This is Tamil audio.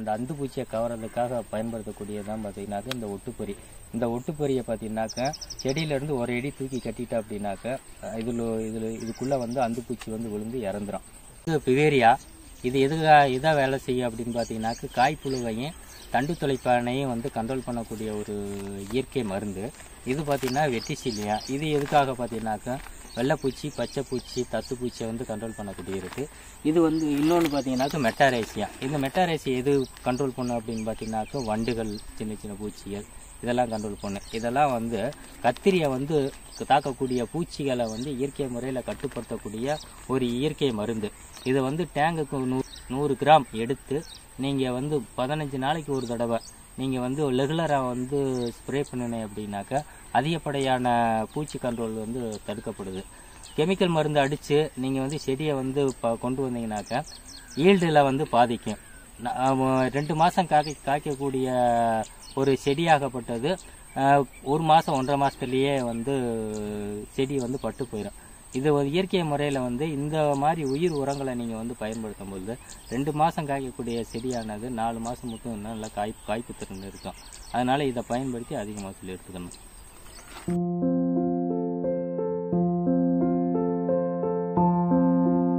அந்த அந்து பூச்சியை கவர்றதுக்காக பயன்படுத்தக்கூடியதான் பார்த்தீங்கன்னாக்க இந்த ஒட்டுப்பொறி இந்த ஒட்டுப்பொரியை பார்த்தீங்கன்னாக்க செடியிலேருந்து ஒரு அடி தூக்கி கட்டிட்டா அப்படின்னாக்க இதில் இதில் இதுக்குள்ளே வந்து அந்து பூச்சி வந்து விழுந்து இறந்துரும் இது பிவேரியா இது எதுக்கா எதை வேலை செய்யும் அப்படின்னு பார்த்தீங்கன்னாக்க காய்ப்புழுவையும் தண்டு துளைப்பானையும் வந்து கண்ட்ரோல் பண்ணக்கூடிய ஒரு இயற்கை மருந்து இது பார்த்தீங்கன்னா வெட்டிசிலியா இது எதுக்காக பார்த்தீங்கன்னாக்க வெள்ளைப்பூச்சி பச்சைப்பூச்சி தத்துப்பூச்சியை வந்து கண்ட்ரோல் பண்ணக்கூடிய இருக்கு இது வந்து இன்னொன்று பார்த்தீங்கன்னாக்க மெட்டாரேசியா இந்த மெட்டாரேசியா எது கண்ட்ரோல் பண்ணும் அப்படின்னு பார்த்தீங்கன்னாக்க வண்டுகள் சின்ன சின்ன பூச்சிகள் இதெல்லாம் கண்ட்ரோல் பண்ணும் இதெல்லாம் வந்து கத்திரியை வந்து தாக்கக்கூடிய பூச்சிகளை வந்து இயற்கை முறையில் கட்டுப்படுத்தக்கூடிய ஒரு இயற்கை மருந்து இதை வந்து டேங்குக்கு நூ நூறு கிராம் எடுத்து நீங்கள் வந்து பதினஞ்சு நாளைக்கு ஒரு தடவை நீங்கள் வந்து ரெகுலராக வந்து ஸ்ப்ரே பண்ணினேன் அப்படின்னாக்க அதிகப்படியான பூச்சி கண்ட்ரோல் வந்து தடுக்கப்படுது கெமிக்கல் மருந்து அடித்து நீங்கள் வந்து செடியை வந்து இப்போ கொண்டு வந்தீங்கன்னாக்க ஈல்டில் வந்து பாதிக்கும் ந- ஆஹ் ரெண்டு மாதம் காய்க்க காய்க்கக்கூடிய ஒரு செடியாகப்பட்டது ஆஹ் ஒரு மாதம் ஒன்றரை மாதத்துலேயே வந்து செடி வந்து பட்டு போயிடும் இது ஒரு இயற்கை முறையில் வந்து இந்த மாதிரி உயிர் உரங்களை நீங்கள் வந்து பயன்படுத்தும் போது ரெண்டு மாதம் காய்க்கக்கூடிய செடியானது நாலு மாதம் மட்டும் இன்னும் நல்லா காய் காய்ப்பு திறன் இருக்கும் அதனால் இதை பயன்படுத்தி அதிக மகசூல் எடுத்துக்கணும்